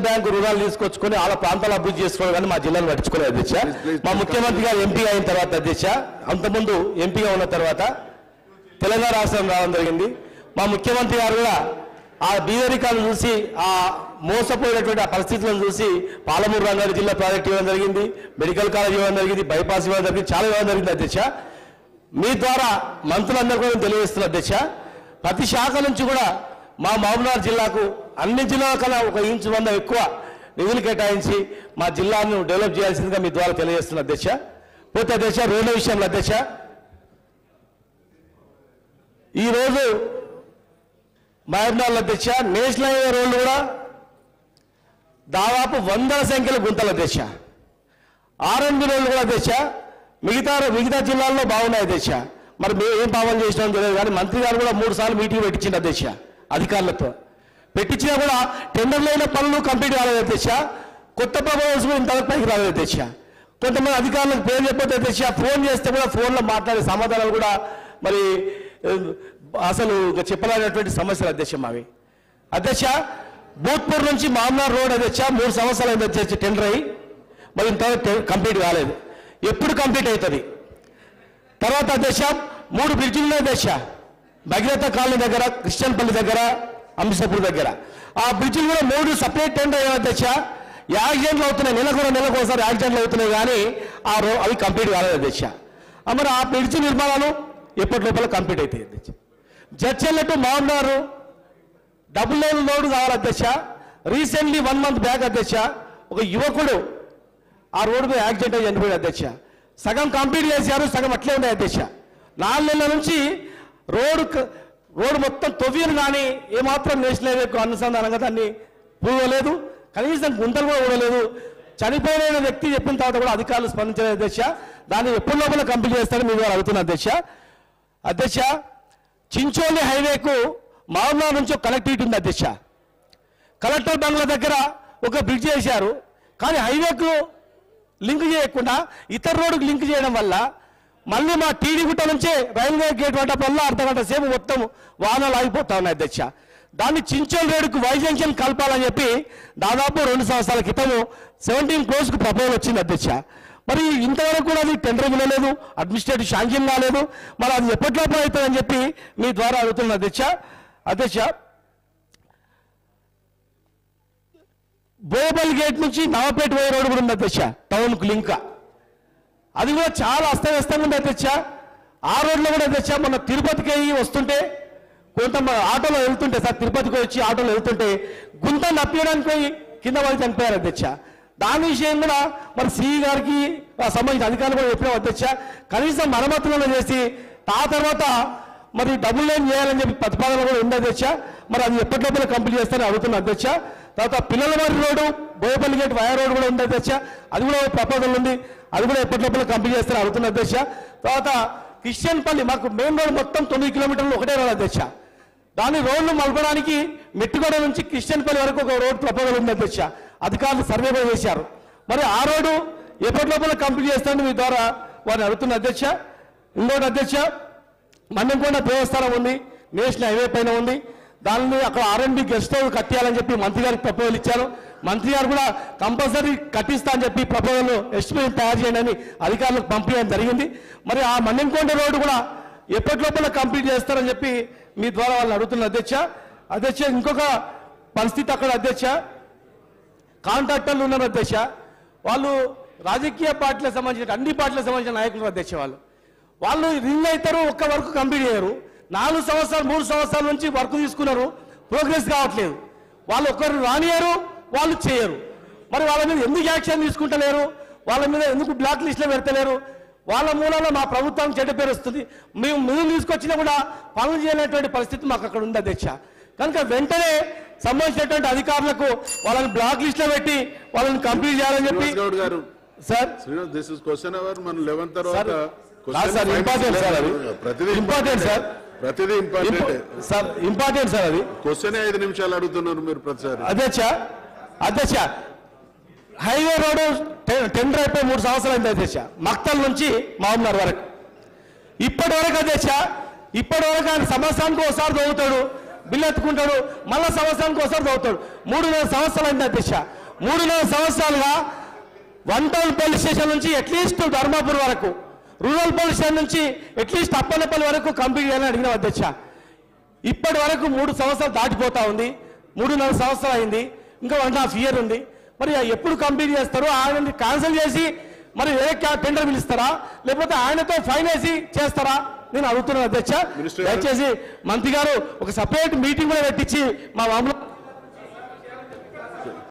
Bank రుణాలు తీసుకొచ్చుకొని వాళ్ళ ప్రాంతాలు అభివృద్ధి చేసుకోవాలి కానీ మా జిల్లాను పట్టించుకోలేదు అధ్యక్ష మా ముఖ్యమంత్రి గారు ఎంపీ అయిన తర్వాత అధ్యక్ష అంతకుముందు ఎంపీగా ఉన్న తర్వాత తెలంగాణ రాష్ట్రం రావడం జరిగింది మా ముఖ్యమంత్రి గారు కూడా ఆ బీదరికాలను చూసి ఆ మోసపోయినటువంటి ఆ పరిస్థితులను చూసి పాలమూరు రంగారెడ్డి జిల్లా ప్రాజెక్ట్ ఇవ్వడం జరిగింది మెడికల్ కాలేజ్ ఇవ్వడం జరిగింది బైపాస్ ఇవ్వడం జరిగింది చాలా ఇవ్వడం జరిగింది అధ్యక్ష మీ ద్వారా మంత్రులందరూ కూడా నేను తెలియజేస్తున్నా అధ్యక్ష ప్రతి శాఖ నుంచి కూడా మా మహబూబ్నగర్ జిల్లాకు అన్ని జిల్లాల కన్నా ఒక ఇంచు వంద ఎక్కువ నిధులు కేటాయించి మా జిల్లాను డెవలప్ చేయాల్సిందిగా మీ ద్వారా తెలియజేస్తున్నా అధ్యక్ష పోతే అధ్యక్ష రోడ్ల విషయంలో అధ్యక్ష ఈరోజు మహబూబ్నగర్ అధ్యక్ష నేషనల్ హైవే రోడ్లు కూడా దాదాపు వందల సంఖ్యలో గుంతలు అధ్యక్ష ఆర్ఎండ్బి రోడ్లు కూడా అధ్యక్ష మిగతా మిగతా జిల్లాల్లో బాగున్నాయి అధ్యక్ష మరి మేము ఏం పాపం చేసినాం తెలియదు కానీ మంత్రి గారు కూడా మూడు సార్లు మీటింగ్ పెట్టించింది అధ్యక్ష అధికారులతో పెట్టించినా కూడా టెండర్ లేని పనులు కంప్లీట్ కాలేదు అధ్యక్ష కొత్త ప్రపోజల్స్ కూడా ఇంతవరకు పైకి రాలేదు అధ్యక్ష కొంతమంది అధికారులకు పేరు చెప్పొద్దు అధ్యక్ష ఫోన్ చేస్తే కూడా ఫోన్లో మాట్లాడే సమాధానాలు కూడా మరి ఏ, అసలు ఇక చెప్పలేనటువంటి సమస్యలు అధ్యక్ష మావి అధ్యక్ష భూత్పూర్ నుంచి మామనార్ రోడ్ అధ్యక్ష మూడు సంవత్సరాలు అయింది అధ్యక్ష టెండర్ అయ్యి మరి ఇంతవరకు కంప్లీట్ కాలేదు ఎప్పుడు కంప్లీట్ అవుతుంది తర్వాత అధ్యక్ష మూడు బ్రిడ్జిలు ఉన్నాయి అధ్యక్ష భగీరథ కాలనీ దగ్గర క్రిస్టియన్పల్లి దగ్గర అంబిసాపూర్ దగ్గర ఆ బ్రిడ్జిలు కూడా మూడు సపరేట్ టెండర్ అయ్యాయి అధ్యక్ష యాక్సిడెంట్లు అవుతున్నాయి నెలకు కూడా నెలకు ఒకసారి యాక్సిడెంట్లు అవుతున్నాయి కానీ ఆ రో అవి కంప్లీట్ కాలేదు అధ్యక్ష ఆ మరి ఆ బ్రిడ్జి నిర్మాణాలు ఎప్పటి లోపల కంప్లీట్ అవుతాయి అధ్యక్ష జడ్చెల్లట్టు మామన్నారు డబుల్ లైన్ లోడ్ కావాలి అధ్యక్ష రీసెంట్లీ వన్ మంత్ బ్యాక్ అధ్యక్ష ఒక యువకుడు ఆ రోడ్డు మీద యాక్సిడెంట్ అయ్యి చనిపోయాడు అధ్యక్ష సగం కంప్లీట్ చేశారు సగం అట్లే ఉన్నాయి అధ్యక్ష నాలుగు నెలల నుంచి రోడ్డు క- రోడ్డు మొత్తం తొవ్విను కానీ ఏమాత్రం నేషనల్ హైవేకు అనుసంధానంగా దాన్ని పూయలేదు కనీసం గుంతలు కూడా ఊడలేదు చనిపోయిన వ్యక్తి చెప్పిన తర్వాత కూడా అధికారులు స్పందించలేదు అధ్యక్ష దాన్ని ఎప్పుడు లోపల కంప్లీట్ చేస్తారని మీరు అడుగుతున్న అధ్యక్ష అధ్యక్ష చించోలి హైవేకు మామూలు నుంచి ఒక కనెక్టివిటీ ఉంది అధ్యక్ష కలెక్టర్ బంగ్లా దగ్గర ఒక బ్రిడ్జ్ చేశారు కానీ హైవేకు లింక్ చేయకుండా ఇతర రోడ్డుకు లింక్ చేయడం వల్ల మళ్ళీ మా టీడీ గుట్ట నుంచే రైల్వే గేట్ పడ్డప్పుడల్లా అర్ధ గంట సేపు మొత్తం వాహనాలు ఆగిపోతా ఉన్నాయి అధ్యక్ష దాన్ని చించోల్ రోడ్డుకు వై జంక్షన్ కలపాలని చెప్పి దాదాపు రెండు సంవత్సరాల క్రితము సెవెంటీన్ క్రోర్స్కు ప్రపోజల్ వచ్చింది అధ్యక్ష మరి ఇంతవరకు కూడా అది టెండర్ వినలేదు అడ్మినిస్ట్రేటివ్ శాంక్షన్ కాలేదు మరి అది ఎప్పటిలోపు అవుతుందని చెప్పి మీ ద్వారా అడుగుతున్న అధ్యక్ష అధ్యక్ష బోబల్ గేట్ నుంచి నవపేట పోయే రోడ్డు కూడా ఉంది అధ్యక్ష టౌన్కు లింక్ అది కూడా చాలా అస్తవ్యస్తంగా ఉంది అధ్యక్ష ఆ రోడ్లో కూడా అధ్యక్ష మొన్న తిరుపతికి అయ్యి వస్తుంటే కొంత ఆటోలో వెళ్తుంటే సార్ తిరుపతికి వచ్చి ఆటోలో వెళ్తుంటే గుంత నప్పియడానికి పోయి కింద పడి చనిపోయారు అధ్యక్ష దాని విషయం కూడా మరి సిఈ గారికి ఆ సంబంధించిన అధికారులు కూడా చెప్పిన అధ్యక్ష కనీసం మరమ్మతులను చేసి ఆ తర్వాత మరి డబుల్ లైన్ చేయాలని చెప్పి ప్రతిపాదన కూడా ఉంది అధ్యక్ష మరి అది ఎప్పటిలోపల కంప్లీట్ చేస్తారని అడుగుతున్న అధ్యక్ష తర్వాత పిల్లలవారి road Boyapalli gate via road కూడా ఉంది అధ్యక్ష అది కూడా ప్రపోజల్ ఉంది అది కూడా ఎప్పటిలోపల కంప్లీట్ చేస్తారని అడుగుతున్న అధ్యక్ష తర్వాత క్రిస్టియన్పల్లి మాకు మెయిన్ రోడ్ మొత్తం తొమ్మిది కిలోమీటర్లు ఒకటే రోడ్ అధ్యక్ష దాని రోడ్లు మలపడానికి మెట్టుగూడ నుంచి క్రిస్టియన్పల్లి వరకు ఒక రోడ్ ప్రపోజల్ ఉంది అధ్యక్ష అధికారులు సర్వే కూడా చేశారు మరి ఆ రోడ్డు ఎప్పటి లోపల కంప్లీట్ చేస్తారని మీ ద్వారా వారిని అడుగుతున్న అధ్యక్ష ఇంకోటి అధ్యక్ష మన్నెంకొండ దేవస్థానం ఉంది నేషనల్ హైవే పైన ఉంది దానిని అక్కడ ఆర్ఎండ్బి గెస్ట్ హౌస్ కట్టియాలని చెప్పి మంత్రి గారికి ప్రపోజల్ ఇచ్చారు మంత్రి గారు కూడా కంపల్సరీ కట్టిస్తా అని చెప్పి ప్రపోజల్ ఎస్టిమేట్ తయారు చేయండి అని అధికారులకు పంపించడం జరిగింది మరి ఆ మన్నెంకొండ రోడ్డు కూడా ఎప్పటి లోపల కంప్లీట్ చేస్తారని చెప్పి మీ ద్వారా వాళ్ళని అడుగుతున్న అధ్యక్ష అధ్యక్ష ఇంకొక పరిస్థితి అక్కడ అధ్యక్ష కాంట్రాక్టర్లు ఉన్నారు అధ్యక్ష వాళ్ళు రాజకీయ పార్టీలకు సంబంధించిన అన్ని పార్టీలకు సంబంధించిన నాయకులు అధ్యక్ష వాళ్ళు వాళ్ళు రింగ్ అవుతారు ఒక్క వర్క్ కంప్లీట్ చేయరు నాలుగు సంవత్సరాలు మూడు సంవత్సరాల నుంచి వర్క్ తీసుకున్నారు ప్రోగ్రెస్ కావట్లేదు వాళ్ళు ఒక్కరు రానియరు వాళ్ళు చేయరు మరి వాళ్ళ మీద ఎందుకు యాక్షన్ తీసుకుంటలేరు వాళ్ళ మీద ఎందుకు బ్లాక్ లిస్ట్లో పెడతలేరు వాళ్ళ మూలంలో మా ప్రభుత్వానికి చెడ్డ పేరు వస్తుంది మేము నిధులు తీసుకొచ్చినా కూడా పనులు చేయలేనటువంటి పరిస్థితి మాకు అక్కడ ఉంది అధ్యక్ష కనుక వెంటనే సంబంధించినటువంటి అధికారులకు వాళ్ళని బ్లాక్ లిస్ట్లో పెట్టి వాళ్ళని కంప్లీట్ చేయాలని చెప్పి Srinivas Goud garu sir Srinivas this is question hour మనం లెవెన్ తర్వాత సార్, question కాదు సార్, five important సార్ అది. ప్రతిదీ Important సార్. ప్రతిదీ ఇంపార్టెంట్ సార్ ఇంపార్టెంట్ సార్ అది క్వశ్చన్ ఐదు నిమిషాలు అడుగుతున్నారు మీరు ప్రతిసారి అధ్యక్ష అధ్యక్ష హైవే రోడ్డు టె- టెండర్ అయిపోయి మూడు సంవత్సరాలు అయింది అధ్యక్ష మక్తల్ నుంచి మామూలున్నర వరకు ఇప్పటి వరకు అధ్యక్ష ఇప్పటి వరకు ఆయన సంవత్సరానికి ఒకసారి తవ్వుతాడు బిల్లు ఎత్తుకుంటాడు మళ్ళా సంవత్సరానికి ఒకసారి చదువుతాడు మూడున్నర సంవత్సరాలు అయింది అధ్యక్ష మూడున్నర సంవత్సరాలుగా వన్ టౌన్ పోలీస్ స్టేషన్ నుంచి అట్లీస్ట్ ధర్మాపూర్ వరకు రూరల్ పోలీస్ స్టేషన్ నుంచి అట్లీస్ట్ అప్పన్నపల్లి వరకు కంప్లీట్ చేయాలని అడిగిన అధ్యక్ష ఇప్పటి వరకు మూడు సంవత్సరాలు దాటిపోతా ఉంది మూడున్నర సంవత్సరాలు అయింది ఇంకా వన్ హాఫ్ ఇయర్ ఉంది మరి ఎప్పుడు కంప్లీట్ చేస్తారు ఆయన క్యాన్సిల్ చేసి మరి వేరే క్యా- టెండర్ పిలుస్తారా లేకపోతే ఆయనతో ఫైన్ వేసి చేస్తారా నేను అడుగుతున్నాను అధ్యక్ష మినిస్టర్ గారు. దయచేసి మంత్రి గారు ఒక సపరేట్ మీటింగ్ కూడా పెట్టించి మా మామూలు